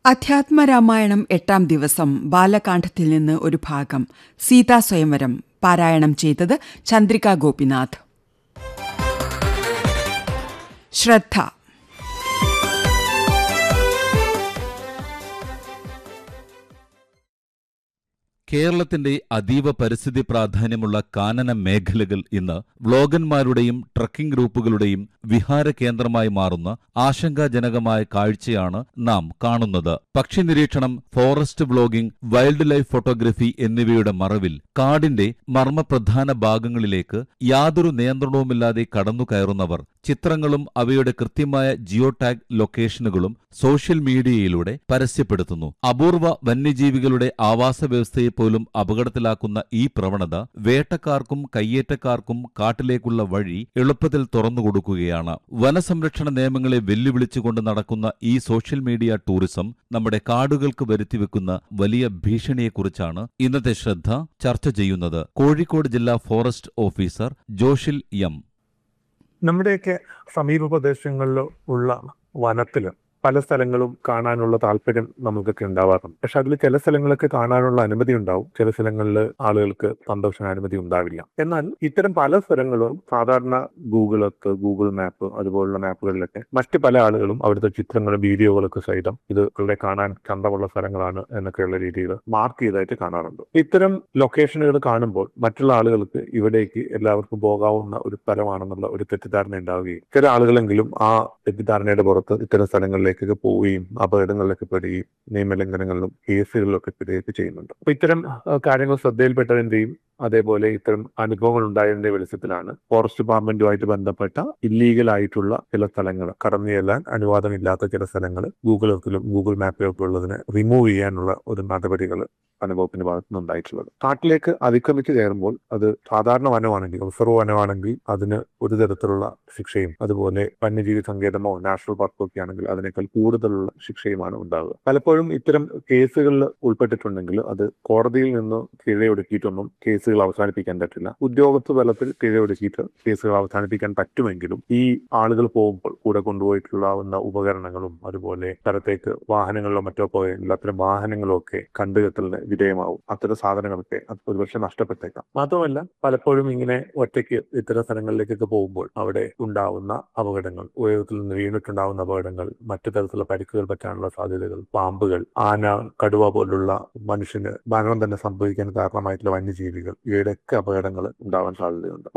അധ്യാത്മരാമായണം എട്ടാം ദിവസം ബാലകാന്ഡത്തിൽ നിന്ന് ഒരു ഭാഗം സീതാ സ്വയംവരം പാരായണം ചെയ്തത് ചന്ദ്രിക ഗോപിനാഥ് ശ്രദ്ധ കേരളത്തിന്റെ അതീവ പരിസ്ഥിതി പ്രാധാന്യമുള്ള കാനന മേഖലകൾ ഇന്ന് വ്ളോഗന്മാരുടെയും ട്രക്കിംഗ് ഗ്രൂപ്പുകളുടെയും വിഹാര കേന്ദ്രമായി മാറുന്ന ആശങ്കാജനകമായ കാഴ്ചയാണ് നാം കാണുന്നത് പക്ഷി നിരീക്ഷണം forest vlogging wild life photography എന്നിവയുടെ മറവിൽ കാടിന്റെ മർമ്മപ്രധാന ഭാഗങ്ങളിലേക്ക് യാതൊരു നിയന്ത്രണവുമില്ലാതെ കടന്നു കയറുന്നവർ ചിത്രങ്ങളും അവയുടെ കൃത്യമായ ജിയോ ടാഗ് ലൊക്കേഷനുകളും സോഷ്യൽ മീഡിയയിലൂടെ പരസ്യപ്പെടുത്തുന്നു അപൂർവ വന്യജീവികളുടെ ആവാസ വ്യവസ്ഥയെ പോലും അപകടത്തിലാക്കുന്ന ഈ പ്രവണത വേട്ടക്കാർക്കും കയ്യേറ്റക്കാർക്കും കാട്ടിലേക്കുള്ള വഴി എളുപ്പത്തിൽ തുറന്നുകൊടുക്കുകയാണ് വനസംരക്ഷണ നിയമങ്ങളെ വെല്ലുവിളിച്ചുകൊണ്ട് നടക്കുന്ന ഈ സോഷ്യൽ മീഡിയ ടൂറിസം നമ്മുടെ കാടുകൾക്ക് വരുത്തിവെക്കുന്ന വലിയ ഭീഷണിയെക്കുറിച്ചാണ് ഇന്നത്തെ ശ്രദ്ധ ചർച്ച ചെയ്യുന്നത് കോഴിക്കോട് ജില്ലാ ഫോറസ്റ്റ് ഓഫീസർ ജോഷിൽ എം നമ്മുടെയൊക്കെ സമീപ പ്രദേശങ്ങളിൽ ഉള്ള വനത്തില് പല സ്ഥലങ്ങളും കാണാനുള്ള താല്പര്യം നമുക്കൊക്കെ ഉണ്ടാവാറുണ്ട് പക്ഷെ അതിൽ ചില സ്ഥലങ്ങളൊക്കെ കാണാനുള്ള അനുമതി ഉണ്ടാവും ചില സ്ഥലങ്ങളിൽ ആളുകൾക്ക് സന്ദർശന അനുമതി ഉണ്ടാവില്ല എന്നാൽ ഇത്തരം പല സ്ഥലങ്ങളും സാധാരണ ഗൂഗിൾ എർത്ത് ഗൂഗിൾ മാപ്പ് അതുപോലുള്ള മാപ്പുകളിലൊക്കെ മറ്റ് പല ആളുകളും അവിടുത്തെ ചിത്രങ്ങളും വീഡിയോകളൊക്കെ സഹിതം ഇത് ഇവിടെ കാണാൻ ചന്തമുള്ള സ്ഥലങ്ങളാണ് എന്നൊക്കെയുള്ള രീതിയിൽ മാർക്ക് ചെയ്തായിട്ട് കാണാറുണ്ട് ഇത്തരം ലൊക്കേഷനുകൾ കാണുമ്പോൾ മറ്റുള്ള ആളുകൾക്ക് ഇവിടേക്ക് എല്ലാവർക്കും പോകാവുന്ന ഒരു സ്ഥലമാണെന്നുള്ള ഒരു തെറ്റിദ്ധാരണ ഉണ്ടാവുകയും ചില ആളുകളെങ്കിലും ആ തെറ്റിദ്ധാരണയുടെ പുറത്ത് ഇത്തരം സ്ഥലങ്ങളിലേക്കൊക്കെ പോവുകയും അപകടങ്ങളിലൊക്കെ പെടുകയും നിയമലംഘനങ്ങളിലും കേസുകളിലൊക്കെ പെടുകയൊക്കെ ചെയ്യുന്നുണ്ട് അപ്പൊ ഇത്തരം ആ, കാര്യങ്ങൾ ശ്രദ്ധയിൽപ്പെട്ടതിന്റെയും അതേപോലെ ഇത്തരം അനുഭവങ്ങൾ ഉണ്ടായതിന്റെ വെളിച്ചത്തിലാണ് ഫോറസ്റ്റ് ഡിപ്പാർട്ട്മെന്റുമായിട്ട് ബന്ധപ്പെട്ട ഇല്ലീഗൽ ആയിട്ടുള്ള ചില സ്ഥലങ്ങൾ കടന്നു ചെല്ലാൻ അനുവാദമില്ലാത്ത ചില സ്ഥലങ്ങൾ ഗൂഗിൾ എർത്തിലും ഗൂഗിൾ മാപ്പിലൊക്കെ ഉള്ളതിനെ റിമൂവ് ചെയ്യാനുള്ള ഒരു നടപടികൾ അനുഭവത്തിന്റെ ഭാഗത്തു നിന്നുണ്ടായിട്ടുള്ളത് കാട്ടിലേക്ക് അതിക്രമിച്ച് കയറുമ്പോൾ അത് സാധാരണ വനമാണെങ്കിൽ റിസർവ് വനമാണെങ്കിൽ അതിന് ഒരു തരത്തിലുള്ള ശിക്ഷയും അതുപോലെ വന്യജീവി സങ്കേതമോ നാഷണൽ പാർക്കോ ഒക്കെ ആണെങ്കിൽ അതിനേക്കാൾ കൂടുതലുള്ള ശിക്ഷയുമാണ് ഉണ്ടാവുക പലപ്പോഴും ഇത്തരം കേസുകളിൽ ഉൾപ്പെട്ടിട്ടുണ്ടെങ്കിൽ അത് കോടതിയിൽ നിന്ന് കീഴൊടുക്കിയിട്ടൊന്നും കേസുകൾ അവസാനിപ്പിക്കാൻ പറ്റില്ല ഉദ്യോഗസ്ഥ തലത്തിൽ കീഴൊടുക്കിയിട്ട് കേസുകൾ അവസാനിപ്പിക്കാൻ പറ്റുമെങ്കിലും ഈ ആളുകൾ പോകുമ്പോൾ കൂടെ കൊണ്ടുപോയിട്ടുള്ളാവുന്ന ഉപകരണങ്ങളും അതുപോലെ സ്ഥലത്തേക്ക് വാഹനങ്ങളിലോ മറ്റോ പോയെങ്കിൽ അത്തരം വാഹനങ്ങളും ഒക്കെ കണ്ടുകെട്ടലിന് വിധേയമാവും അത്തരം സാധനങ്ങളൊക്കെ അത് ഒരുപക്ഷെ നഷ്ടപ്പെട്ടേക്കാം മാത്രമല്ല പലപ്പോഴും ഇങ്ങനെ ഒറ്റയ്ക്ക് ഇത്തരം സ്ഥലങ്ങളിലേക്കൊക്കെ പോകുമ്പോൾ അവിടെ ഉണ്ടാവുന്ന അപകടങ്ങൾ ഉയരത്തിൽ നിന്ന് വീണിട്ടുണ്ടാവുന്ന അപകടങ്ങൾ മറ്റു തരത്തിലുള്ള പരിക്കുകൾ പറ്റാനുള്ള സാധ്യതകൾ പാമ്പുകൾ ആന കടുവ പോലുള്ള മനുഷ്യന് മരണം തന്നെ സംഭവിക്കാൻ കാരണമായിട്ടുള്ള വന്യജീവികൾ ഇവയുടെയൊക്കെ അപകടങ്ങൾ ഉണ്ടാവാൻ സാധ്യതയുണ്ട്